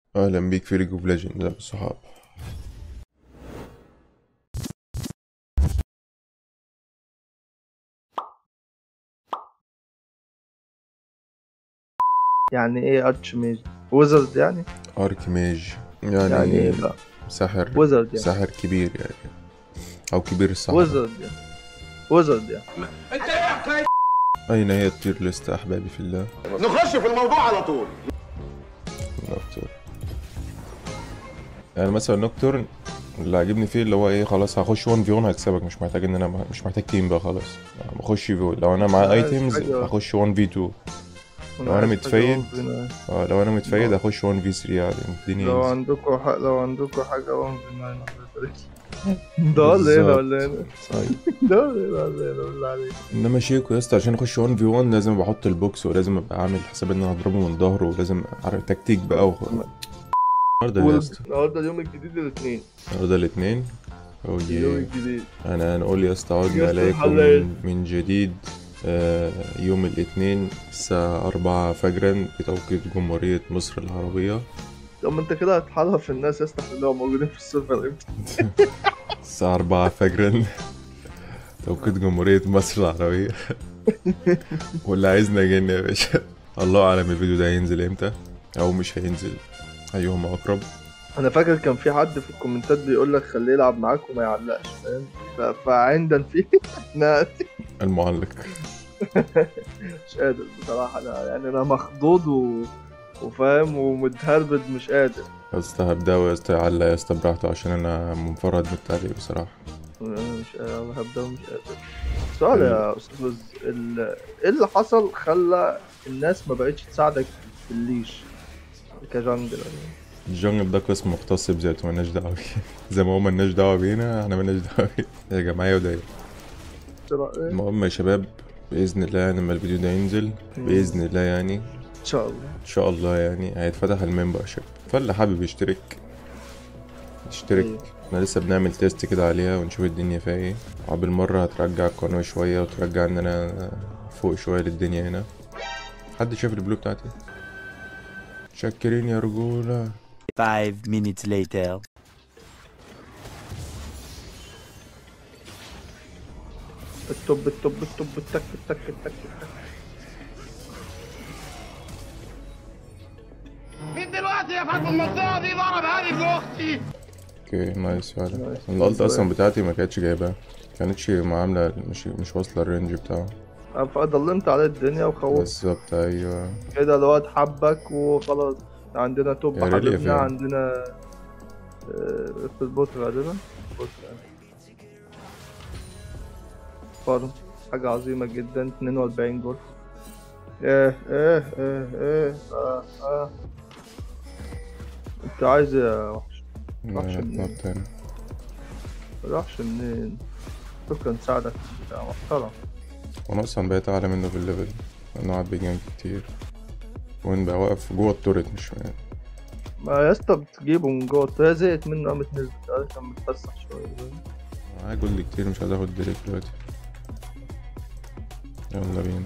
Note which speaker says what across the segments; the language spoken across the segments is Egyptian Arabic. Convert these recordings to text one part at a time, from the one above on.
Speaker 1: اهلا بيك في ليج اوف ليجندز يا أبو الصحاب
Speaker 2: يعني ايه ارتش ميج ويزرد يعني
Speaker 1: ارك ميج يعني,
Speaker 2: يعني ايه بقى
Speaker 1: ساحر
Speaker 2: ويزرد يعني
Speaker 1: ساحر كبير يعني او كبير السحرة
Speaker 2: ويزرد يعني ويزرد يعني
Speaker 1: اين هي التير ليست احبابي في الله
Speaker 3: نخش في الموضوع على طول
Speaker 1: نوكتورن يعني مثلا نوكتورن اللي عاجبني فيه اللي هو ايه خلاص هخش 1 في 1 هكسبك مش محتاج ان انا مش محتاج تيم بقى خلاص يعني بخش في لو انا معايا
Speaker 2: عايز
Speaker 1: ايتمز
Speaker 2: حاجة.
Speaker 1: هخش 1 في 2 لو أنا
Speaker 2: عايز
Speaker 1: متفيد.
Speaker 2: حاجة ربنا.
Speaker 1: اه لو انا متفيد هخش 1 في 3 عادي الدنيا
Speaker 2: لو
Speaker 1: easy.
Speaker 2: عندكم حق لو عندكم حاجة وان في ناين ده ولا هنا ولا هنا
Speaker 1: صحيح.
Speaker 2: ده ولا هنا ولا هنا ولا عليك
Speaker 1: انما شيكو يا اسطى عشان اخش 1 في 1 لازم بحط البوكس ولازم ابقى عامل حساب ان انا هضربه من ظهره ولازم اعرف تكتيك بقى و... النهارده يا اسطى
Speaker 2: النهارده اليوم الجديد الاثنين
Speaker 1: النهارده الاثنين او
Speaker 2: اليوم
Speaker 1: يه
Speaker 2: الجديد
Speaker 1: انا هنقول يا اسطى عدنا
Speaker 2: يا اسطى
Speaker 1: عليكم
Speaker 2: الحلال.
Speaker 1: من, من جديد آه، يوم الاثنين الساعة أربعة فجرا بتوقيت جمهورية مصر العربية
Speaker 2: طب ما انت كده هتحرف الناس يا اسطى اللي هم موجودين في السيرفر امتى
Speaker 1: الساعة أربعة فجرا توقيت جمهورية مصر العربية واللي عايزنا جن يا باشا الله أعلم الفيديو ده هينزل امتى أو مش هينزل أيهما أقرب
Speaker 2: انا فاكر كان في حد في الكومنتات بيقول لك خليه يلعب معاك وما يعلقش فاهم ف- فعندا فيه انا
Speaker 1: المعلق
Speaker 2: مش قادر بصراحه انا يعني انا مخضوض و... وفاهم ومتهربد مش قادر
Speaker 1: يا اسطى هبدأ يا اسطى يعلق يا اسطى براحته عشان أنا منفرد بالتعليق بصراحة
Speaker 2: انا مش قادر هبدا ومش قادر سؤال يا استاذ ال- ايه اللي حصل خلى الناس ما بقتش تساعدك في الليش كجنجل
Speaker 1: الجنجل ده قسم مختص بذاته مالناش دعوة بيه زي ما هو مالناش دعوة بينا احنا مالناش دعوة بيه يا جماعة وده
Speaker 2: ان
Speaker 1: المهم يا شباب بإذن الله يعني لما الفيديو ده ينزل بإذن الله يعني
Speaker 2: شاء الله
Speaker 1: إن شاء الله يعني هيتفتح المنبر يا شباب فاللي حابب يشترك يشترك
Speaker 2: أيوة.
Speaker 1: احنا لسه بنعمل تيست كده عليها ونشوف الدنيا فيها ايه وبالمرة هترجع القناة شوية وترجع ان انا فوق شوية للدنيا هنا حد شاف البلو بتاعتي شكرين يا رجولة
Speaker 4: Five minutes later.
Speaker 2: التوب التوب التوب التك التك التك التك
Speaker 3: مين دلوقتي يا فتح المنطقة دي ضرب هذه ابن اختي
Speaker 1: اوكي نايس فعلا
Speaker 2: نايس.
Speaker 1: الالت اصلا بتاعتي ما كانتش جايباها كانتش عاملة مش مش واصلة الرينج بتاعه
Speaker 2: فضلمت على الدنيا وخوف
Speaker 1: بالظبط ايوه
Speaker 2: كده الواد حبك وخلاص عندنا توب
Speaker 1: يا ريلي
Speaker 2: حبيبنا
Speaker 1: فعلا.
Speaker 2: عندنا آه، في البوت غالبا بوت فارم حاجة عظيمة جدا 42 جول ايه ايه ايه ايه اه اه انت عايز إيه يا وحش وحش
Speaker 1: لا،
Speaker 2: منين؟
Speaker 1: طب تاني
Speaker 2: وحش منين شكرا ساعدك بتاع محترم
Speaker 1: وانا اصلا بقيت اعلى منه في الليفل لانه قعد بيجانك كتير وين بقى واقف جوه التورت مش فاهم
Speaker 2: ما يا اسطى بتجيبه من جوه هي زهقت منه قامت نزلت قال كان متفسح شوية
Speaker 1: معايا جولد كتير مش عايز اخد دريك دلوقتي يلا بينا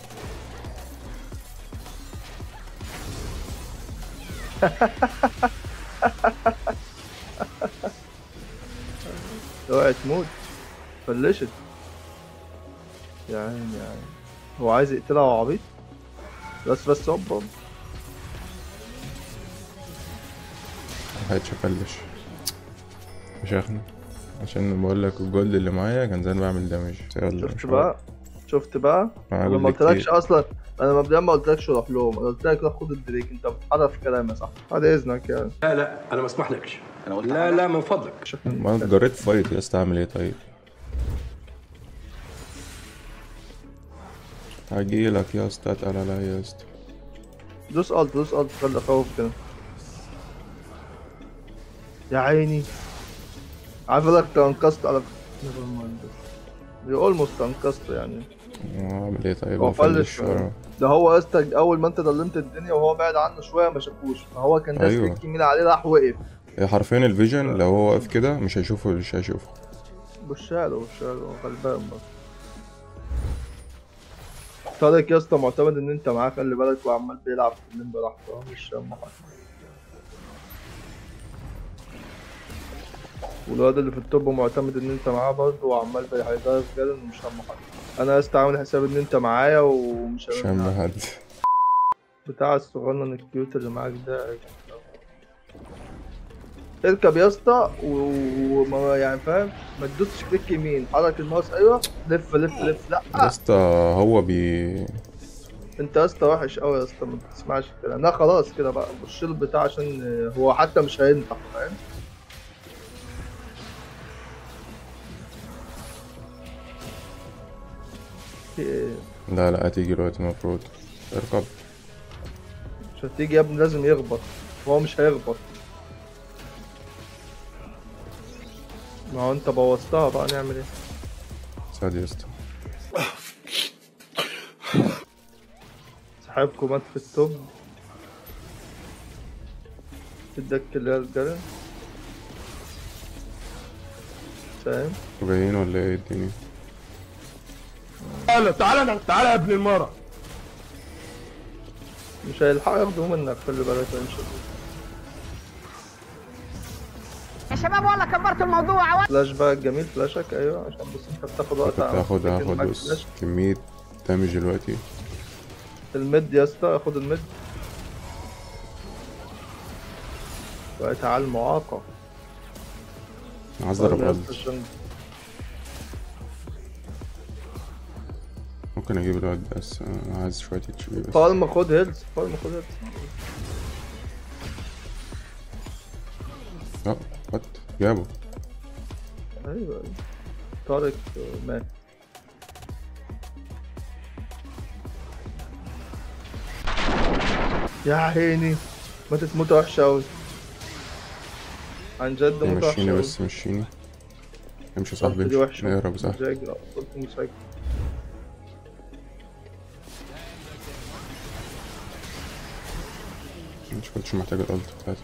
Speaker 2: اوعي تموت فلشت يا عيني يا عيني هو عايز يقتلها وهو عبيط بس بس هوب هوب
Speaker 1: ملحقتش افلش مش اخنق عشان بقول لك الجولد اللي معايا كان زي بعمل دامج يلا
Speaker 2: شفت
Speaker 1: مش
Speaker 2: بقى شفت بقى
Speaker 1: معايا
Speaker 2: انا ما
Speaker 1: جولد
Speaker 2: قلتلكش
Speaker 1: كتير
Speaker 2: اصلا انا مبدئيا ما قلتلكش روح لهم انا قلت لك روح خد الدريك انت بتتحرك في كلامي صح بعد اذنك يعني
Speaker 5: لا لا انا ما اسمحلكش لا لا من فضلك
Speaker 2: شكرا
Speaker 1: ما انا اتجريت فايت يا اسطى اعمل ايه طيب هجيلك يا اسطى اتقل عليا يا اسطى
Speaker 2: دوس الت دوس الت خلي اخوف كده يا عيني عارف انك انقذت على نيفر مايند يو اولموست انقذت يعني
Speaker 1: اعمل ايه طيب
Speaker 2: هو
Speaker 1: افلش
Speaker 2: فلش
Speaker 1: ورا
Speaker 2: ده هو يا اسطى اول ما انت ضلمت الدنيا وهو بعد عنه شويه ما شافوش فهو كان داس
Speaker 1: أيوه.
Speaker 2: كليك يمين عليه راح وقف
Speaker 1: هي حرفيا الفيجن لو هو واقف كده مش هيشوفه مش هيشوفه
Speaker 2: بشاله بشاله غلبان بس طارق يا اسطى معتمد ان انت معاه خلي بالك وعمال بيلعب في اللين براحته هو مش فاهم حاجه والواد اللي في التوب معتمد ان انت معاه برضه وعمال بي- هيضايق جدا ومش هم حد انا يا اسطى عامل حساب ان انت معايا ومش
Speaker 1: مش
Speaker 2: هم
Speaker 1: هم حد
Speaker 2: بتاع الصغنن الكيوت اللي معاك ده اركب يا اسطى و- وما يعني فاهم ما تدوسش كليك يمين حرك الماوس ايوه لف لف لف لا
Speaker 1: يا اسطى هو بي
Speaker 2: انت يا اسطى وحش قوي يا اسطى ما بتسمعش الكلام لا خلاص كده بقى خش له البتاع عشان هو حتى مش هينطق فاهم في ايه
Speaker 1: لا لا هتيجي دلوقتي المفروض اركب
Speaker 2: مش هتيجي يا ابني لازم يخبط هو مش هيخبط ما هو انت بوظتها بقى نعمل ايه
Speaker 1: سعد يا اسطى
Speaker 2: سحبكم مات في التوب الدك اللي هي الجرن فاهم
Speaker 1: جايين ولا ايه الدنيا
Speaker 3: تعالى تعالى تعالى يا ابن المرة
Speaker 2: مش هيلحقوا ياخدوا منك خلي بالك ان شاء الله
Speaker 6: يا شباب والله كبرت الموضوع
Speaker 2: فلاش باك جميل فلاشك ايوه عشان بس انت بتاخد وقت
Speaker 1: كنت
Speaker 2: على ما
Speaker 1: هاخد
Speaker 2: تفتكر
Speaker 1: هاخد
Speaker 2: معاك
Speaker 1: بص
Speaker 2: فلاش.
Speaker 1: كمية دامج دلوقتي
Speaker 2: الميد يا اسطى خد الميد بقيت على المعاقة
Speaker 1: عايز اضرب
Speaker 2: يا
Speaker 1: قلب
Speaker 2: اسطى عشان
Speaker 1: ممكن اجيب الواد ده بس انا عايز شوية اتش بي بس
Speaker 2: فالما خد هيلز فالما خد هيلز
Speaker 1: لا وات جابه
Speaker 2: ايوه ايوه طارق آه، مات يا عيني ماتت موتة وحشة أوي عن جد موتة وحشة
Speaker 1: مشيني
Speaker 2: أوي
Speaker 1: بس مشيني امشي يا صاحبي
Speaker 2: دي
Speaker 1: امشي
Speaker 2: وحشة
Speaker 1: اهرب يا صاحبي
Speaker 2: مزاج لا قلت مزاج
Speaker 1: مش كنتش محتاج الالت بتاعتي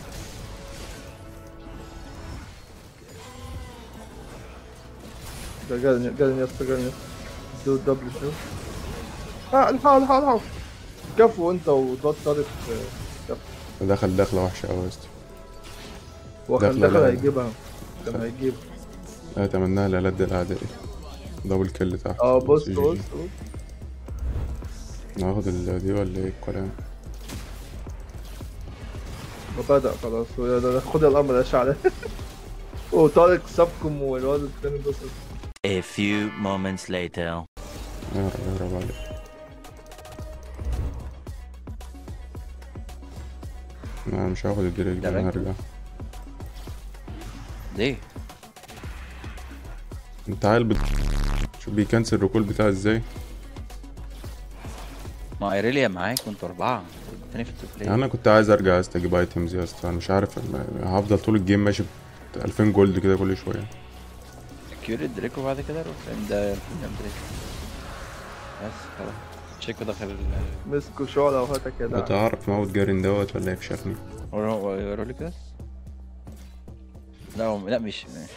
Speaker 2: ده جالني جالني يا اسطى جالني يا اسطى دو دبل شو اه الحق الحق الحق كفو انت وضاد طارق آه، كفو
Speaker 1: دخل دخلة وحشة أوي يا اسطى
Speaker 2: هو كان
Speaker 1: داخلة
Speaker 2: داخل
Speaker 1: لا.
Speaker 2: هيجيبها كان هيجيب
Speaker 1: أتمناها لألد الأعداء دبل كيل تحت
Speaker 2: اه بص
Speaker 1: جي جي.
Speaker 2: بص بص
Speaker 1: ناخد ال- دي ولا ايه الكلام
Speaker 2: بدأ خلاص هو ده- ده خد الامر يا شعر وطارق سابكم والواد التاني بص
Speaker 4: A few moments later.
Speaker 1: اهرب اهرب عليك انا مش هاخد الدريك ده انا
Speaker 7: تمام.
Speaker 1: هرجع
Speaker 7: ليه؟
Speaker 1: انت عيل بت... شوف بيكنسل الركول بتاعي ازاي
Speaker 7: ما ايريليا معاك وانتوا اربعه التاني في التوب
Speaker 1: يعني انا كنت عايز ارجع يا اسطى اجيب ايتمز يا اسطى انا مش عارف الم- هفضل طول الجيم ماشي ب 2000 جولد كده كل شويه
Speaker 7: كيوري دريكو بعد كده روح لان ده الفيلم دريكو بس خلاص تشيكو دخل ال
Speaker 2: مسكوا شعلة وهاتك يا دعم
Speaker 1: بتعرف موت جارين دوت ولا يفشخني
Speaker 7: وروا لي كده لا هو لا مش مش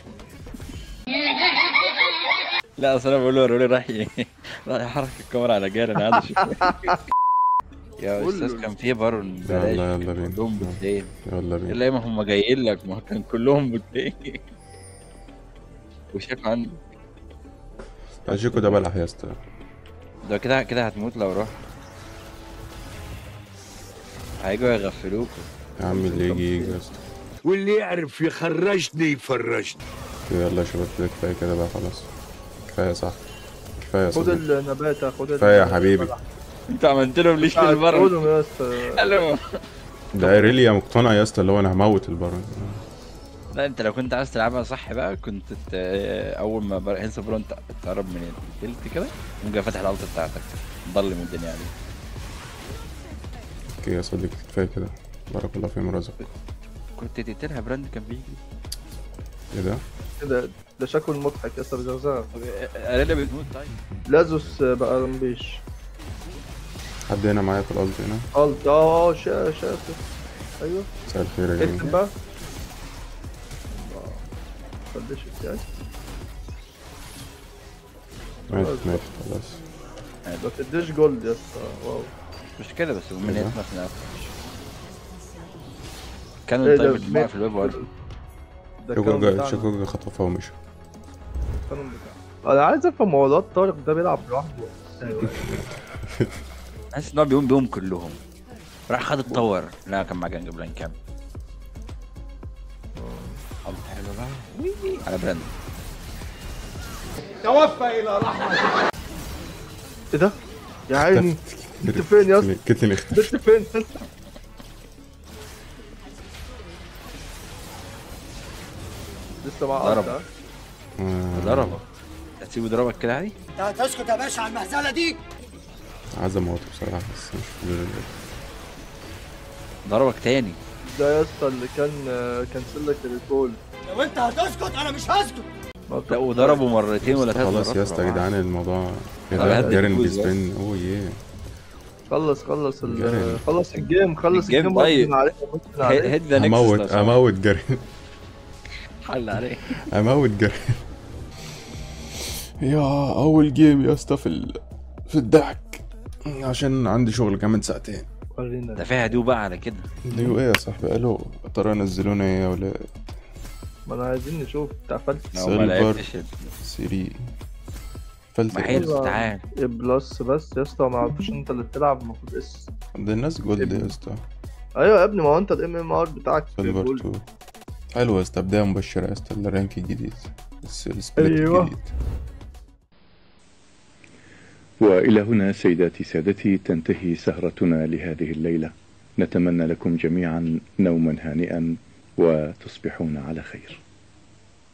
Speaker 7: لا اصل انا بقول له رولي راح ي- راح يحرك الكاميرا على جاري انا عايز اشوف يا
Speaker 2: قول
Speaker 7: استاذ
Speaker 2: له.
Speaker 7: كان في بارون
Speaker 1: يلا
Speaker 7: بلاش
Speaker 1: يلا بينا
Speaker 7: كلهم بوتين
Speaker 1: يلا بينا
Speaker 7: الا ما هم جايين لك ما كان كلهم بوتين وشاف عندي
Speaker 1: اشيكو ده بلح يا اسطى
Speaker 7: ده كده كده هتموت لو رحت هيجوا يغفلوكوا
Speaker 1: يا عم اللي يجي يجي يا اسطى
Speaker 3: واللي يعرف يخرجني يفرجني
Speaker 1: كده يلا يا شباب كده كفايه كده بقى خلاص كفايه صح كفايه يا
Speaker 2: خد
Speaker 1: صديقي
Speaker 2: النباتة خد
Speaker 1: كفايه يا حبيبي
Speaker 7: انت عملت لهم ليش للبرن
Speaker 2: خدهم يا اسطى
Speaker 7: قالوا
Speaker 1: ده ايريليا مقتنع يا اسطى اللي هو انا هموت البارون
Speaker 7: لا انت لو كنت عايز تلعبها صح بقى كنت ت... اول ما بر... هينسى برون ت- تقرب من التلت كده تقوم جاي فاتح الالت بتاعتك ضلم الدنيا عليك
Speaker 1: اوكي يا صديقي كفايه كده بارك الله في مرزق
Speaker 7: كنت تقتلها براند كان بيجي
Speaker 1: ايه ده
Speaker 2: كده ده شكله مضحك يا اسطى بزغزغة
Speaker 7: اريلا بتموت طيب
Speaker 2: لازوس بقى رمبيش
Speaker 1: حد هنا معايا في الالت هنا
Speaker 2: الت اه شا شاف ايوه
Speaker 1: مساء الخير يا جميل
Speaker 2: اكتب بقى فلش بتاعي
Speaker 1: ماشي ماشي خلاص
Speaker 2: ما تديش جولد يا اسطى واو
Speaker 7: مش كده بس من
Speaker 1: ايه ده؟
Speaker 7: اسمها في الأول. كانوا
Speaker 2: ايه ده
Speaker 7: طيب اللي معايا في الويب وقال
Speaker 2: ده الكانون
Speaker 1: شكوكا
Speaker 2: بتاعنا
Speaker 1: شكوكا خطفها ومشى
Speaker 2: الكانون بتاعنا انا عايز افهم هو الواد طارق ده بيلعب لوحده ايوه
Speaker 7: حاسس ان هو بيقوم بيهم كلهم راح خد التور لا كان مع جنج بلان كام الله حلو بقى وي. على براند
Speaker 2: ايه ده؟ يا عيني انت فين يا اسطى؟
Speaker 1: كتلي اختفى
Speaker 2: انت فين يا اسطى؟ لسه معاه
Speaker 7: ضرب.
Speaker 2: قطع
Speaker 1: آه،
Speaker 7: ضربه هتسيبه ضربك كده عادي
Speaker 6: تسكت يا باشا على المهزله دي
Speaker 1: عايز اموته بصراحة بس مش في
Speaker 7: ضربك تاني
Speaker 2: ده يا اسطى اللي كان كنسل لك الكول
Speaker 6: لو انت هتسكت انا مش هسكت
Speaker 7: لا وضربه مرتين ولا ثلاث
Speaker 1: خلاص
Speaker 7: مرات
Speaker 1: يا اسطى يا
Speaker 7: ورا بعض.
Speaker 1: جدعان الموضوع
Speaker 7: طب
Speaker 1: كده
Speaker 7: هات
Speaker 1: جارن
Speaker 7: الفوز بقى.
Speaker 1: بيسبن اوه يه
Speaker 2: خلص خلص ال
Speaker 1: جري.
Speaker 2: خلص الجيم خلص
Speaker 7: الجيم
Speaker 2: الجيم
Speaker 7: طيب.
Speaker 2: غصب عليك غصب عليك.
Speaker 7: هيد ذا
Speaker 1: هموت
Speaker 7: نكست
Speaker 1: هموت جارن
Speaker 7: حل عليه
Speaker 1: هموت جارن يا اول جيم يا اسطى في ال... في الضحك عشان عندي شغل كمان ساعتين
Speaker 2: ورينا
Speaker 7: ده فيها هدوء بقى على كده
Speaker 1: ليه ايه يا صاحبي الو ترى نزلونا ايه يا ولا
Speaker 2: ما انا عايزين نشوف انت قفلت
Speaker 7: لو ما
Speaker 1: سيلفر.
Speaker 7: لعبتش
Speaker 1: سيري فلت
Speaker 7: ما حلو تعال
Speaker 2: ايه بلس بس يا اسطى ما عرفتش انت اللي بتلعب المفروض اس
Speaker 1: ده الناس جولد يا اسطى
Speaker 2: ايوه يا ابني ما هو انت الام ام ار بتاعك في
Speaker 1: سيلفر
Speaker 2: الجول.
Speaker 1: 2 حلو يا اسطى بداية مبشرة يا اسطى الرانك الجديد الس- السبليت
Speaker 2: أيوة.
Speaker 1: الجديد
Speaker 8: والى هنا سيداتي سادتي تنتهي سهرتنا لهذه الليله نتمنى لكم جميعا نوما هانئا وتصبحون على خير